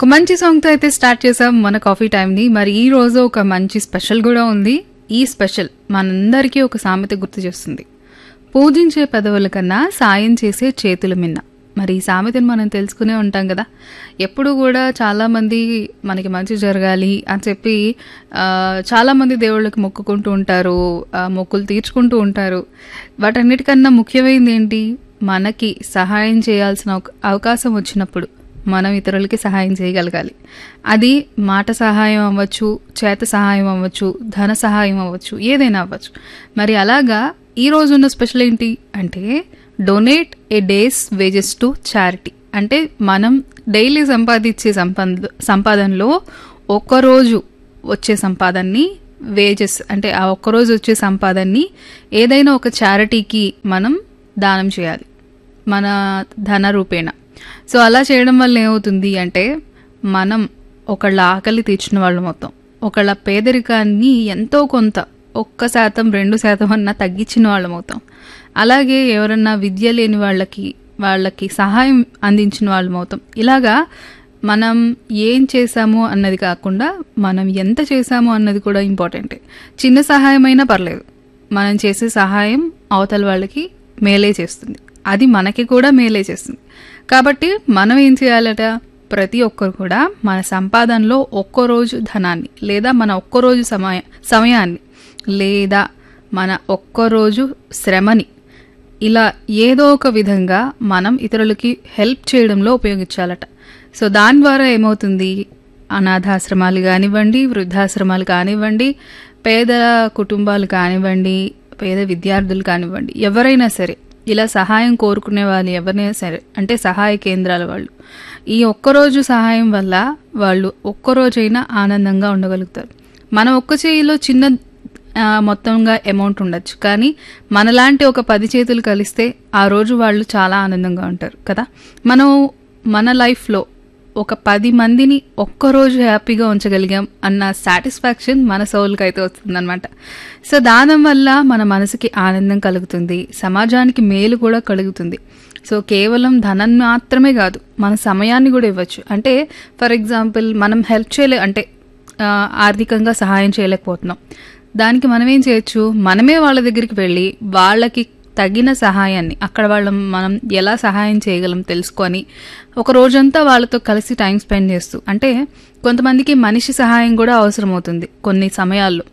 ఒక మంచి సాంగ్తో అయితే స్టార్ట్ చేసాం మన కాఫీ టైంని మరి ఈ రోజు ఒక మంచి స్పెషల్ కూడా ఉంది ఈ స్పెషల్ మనందరికీ ఒక సామెత గుర్తు చేస్తుంది పూజించే పెదవుల కన్నా సాయం చేసే చేతుల మిన్న మరి ఈ సామెతను మనం తెలుసుకునే ఉంటాం కదా ఎప్పుడు కూడా చాలామంది మనకి మంచి జరగాలి అని చెప్పి ఆ, చాలామంది దేవుళ్ళకి మొక్కుకుంటూ ఉంటారు ఆ, మొక్కులు తీర్చుకుంటూ ఉంటారు వాటన్నిటికన్నా ముఖ్యమైనది ఏంటి మనకి సహాయం చేయాల్సిన ఒక- అవకాశం వచ్చినప్పుడు మనం ఇతరులకి సహాయం చేయగలగాలి అది మాట సహాయం అవ్వచ్చు చేత సహాయం అవ్వచ్చు ధన సహాయం అవ్వచ్చు ఏదైనా అవ్వచ్చు మరి అలాగా ఈ రోజు ఉన్న స్పెషల్ ఏంటి అంటే donate a day's wages to charity అంటే మనం డైలీ సంపాదించే సంపద సంపాదనలో ఒక్కరోజు వచ్చే సంపాదనని వేజెస్ అంటే ఆ ఒక్కరోజు వచ్చే సంపాదనని ఏదైనా ఒక చారిటీకి మనం దానం చేయాలి మన ధన రూపేణ సో అలా చేయడం వల్ల ఏమవుతుంది అంటే మనం ఒకళ్ళ ఆకలి తీర్చిన వాళ్ళు మొత్తం ఒకళ్ళ పేదరికాన్ని ఎంతో కొంత ఒక్క శాతం రెండు శాతం అన్నా తగ్గించిన వాళ్ళం అవుతాం అలాగే ఎవరన్నా విద్య లేని వాళ్ళకి వాళ్ళకి సహాయం అందించిన వాళ్ళం అవుతాం ఇలాగా మనం ఏం చేశాము అన్నది కాకుండా మనం ఎంత చేశాము అన్నది కూడా ఇంపార్టెంటే చిన్న సహాయం అయినా పర్లేదు మనం చేసే సహాయం అవతల వాళ్ళకి మేలే చేస్తుంది అది మనకి కూడా మేలే చేస్తుంది కాబట్టి మనం ఏం చేయాలట ప్రతి ఒక్కరు కూడా మన సంపాదనలో ఒక్కరోజు ధనాన్ని లేదా మన ఒక్కరోజు సమయ సమయాన్ని లేదా మన ఒక్కరోజు శ్రమని ఇలా ఏదో ఒక విధంగా మనం ఇతరులకి హెల్ప్ చేయడంలో ఉపయోగించాలట సో దాని ద్వారా ఏమవుతుంది అనాథాశ్రమాలు కానివ్వండి వృద్ధాశ్రమాలు కానివ్వండి పేద కుటుంబాలు కానివ్వండి పేద విద్యార్థులు కానివ్వండి ఎవరైనా సరే ఇలా సహాయం కోరుకునే వాళ్ళు ఎవరైనా సరే అంటే సహాయ కేంద్రాల వాళ్ళు ఈ ఒక్కరోజు సహాయం వల్ల వాళ్ళు ఒక్కరోజైనా ఆనందంగా ఉండగలుగుతారు మన ఒక్క చేయిలో చిన్న ఆ, మొత్తంగా అమౌంట్ ఉండొచ్చు కానీ మనలాంటి ఒక పది చేతులు కలిస్తే ఆ రోజు వాళ్ళు చాలా ఆనందంగా ఉంటారు కదా మనం మన లైఫ్లో ఒక పది మందిని ఒక్కరోజు హ్యాపీగా ఉంచగలిగాం అన్న సాటిస్ఫాక్షన్ మన సోల్కి అయితే వస్తుందన్నమాట సో దానం వల్ల మన మనసుకి ఆనందం కలుగుతుంది సమాజానికి మేలు కూడా కలుగుతుంది సో కేవలం ధనం మాత్రమే కాదు మన సమయాన్ని కూడా ఇవ్వచ్చు అంటే ఫర్ ఎగ్జాంపుల్ మనం హెల్ప్ చేయలే అంటే ఆ, ఆర్థికంగా సహాయం చేయలేకపోతున్నాం దానికి మనం ఏం చేయొచ్చు మనమే వాళ్ళ దగ్గరికి వెళ్ళి వాళ్ళకి తగిన సహాయాన్ని అక్కడ వాళ్ళ మనం ఎలా సహాయం చేయగలం తెలుసుకొని ఒక రోజంతా వాళ్ళతో కలిసి టైం స్పెండ్ చేస్తూ అంటే కొంతమందికి మనిషి సహాయం కూడా అవసరమవుతుంది కొన్ని సమయాల్లో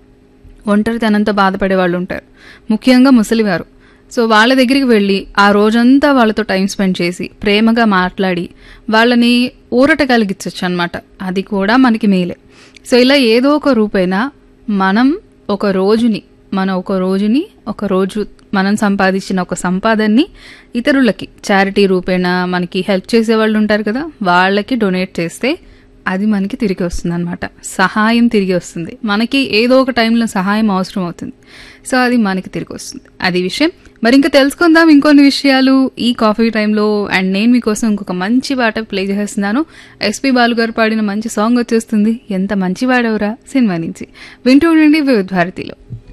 ఒంటరితనంతో బాధపడే వాళ్ళు ఉంటారు ముఖ్యంగా ముసలివారు సో వాళ్ళ దగ్గరికి వెళ్ళి ఆ రోజంతా వాళ్ళతో టైం స్పెండ్ చేసి ప్రేమగా మాట్లాడి వాళ్ళని ఊరట కలిగించవచ్చు అనమాట అది కూడా మనకి మేలే సో ఇలా ఏదో ఒక రూపైనా మనం ఒక రోజుని మన ఒక రోజుని ఒక రోజు మనం సంపాదించిన ఒక సంపాదనని ఇతరులకి చారిటీ రూపేణ మనకి హెల్ప్ చేసే వాళ్ళు ఉంటారు కదా వాళ్ళకి డొనేట్ చేస్తే అది మనకి తిరిగి వస్తుంది అనమాట సహాయం తిరిగి వస్తుంది మనకి ఏదో ఒక టైంలో సహాయం అవసరం అవుతుంది సో అది మనకి తిరిగి వస్తుంది అది విషయం మరి ఇంకా తెలుసుకుందాం ఇంకొన్ని విషయాలు ఈ కాఫీ టైంలో అండ్ నేను మీకోసం ఇంకొక మంచి పాట ప్లే చేస్తున్నాను ఎస్పి బాలు గారు పాడిన మంచి సాంగ్ వచ్చేస్తుంది ఎంత మంచి పాడవరా సినిమా నుంచి వింటూ ఉండండి వివిధ భారతిలో